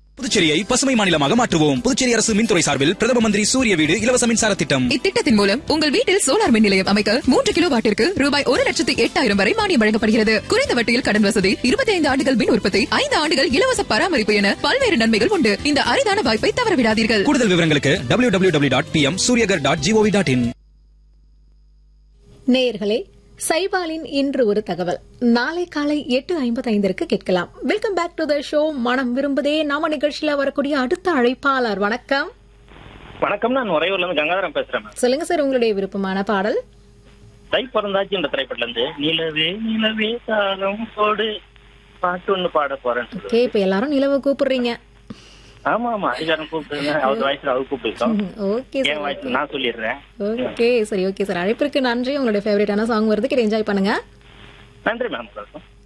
புதுச்சேரியை பசுமை மாநிலமாக மாற்றுவோம் புதுச்சேரி அரசு மின்துறை சார்பில் பிரதம மந்திரி சூரிய வீடு இலவச மின்சார திட்டம் இத்திட்டத்தின் மூலம் உங்கள் வீட்டில் சோலார் மின் நிலையம் அமைக்க மூன்று கிலோ வாட்டிற்கு ரூபாய் ஒரு லட்சத்து எட்டாயிரம் வரை மானியம் வழங்கப்படுகிறது குறைந்த வட்டியில் கடன் வசதி இருபத்தி ஐந்து ஆண்டுகள் மின் உற்பத்தி ஐந்து ஆண்டுகள் இலவச பராமரிப்பு என பல்வேறு நன்மைகள் உண்டு இந்த அரிதான வாய்ப்பை தவறவிடாதீர்கள் கூடுதல் விவரங்களுக்கு W W W dot P M Suryaghar dot G O V dot in நேயர்களே சைபாலின் இன்று ஒரு தகவல் நாளை காலை எட்டு ஐம்பத்தைந்திற்கு கேட்கலாம் welcome back to the show மனம் விரும்புதே நாம நிகழ்ச்சியில வரக்கூடிய அடுத்த அழைப்பாளர் வணக்கம் வணக்கம் நான் உறையூர்ல இருந்து கங்காதரம் பேசுறேன் மேம் சொல்லுங்க சார் உங்களுடைய விருப்பமான பாடல் தை பிறந்தாச்சு என்ற திரைப்படத்துல இருந்து நிலவே நிலவே தாளம் போடு பாட்டு ஒண்ணு பாட போறேன்னு சொல்லுவேன் ஓகே இப்ப எல்லாரும் நிலவை கூப்பிடுறீங்க ஆமா ஆமா அதிகாரம் கூப்பிடுங்க அவர் வயசுல அவர் கூப்பிட்டுருக்கோம் ஓகே என் சார் வயசுல நான் சொல்லிடுறேன் ஓகே சரி ஓகே சார் அழைப்பிற்கு நன்றி உங்களுடைய ஃபேவரட்டான சாங் வருது என்ஜாய் பண்ணுங்க நன்றி மேம்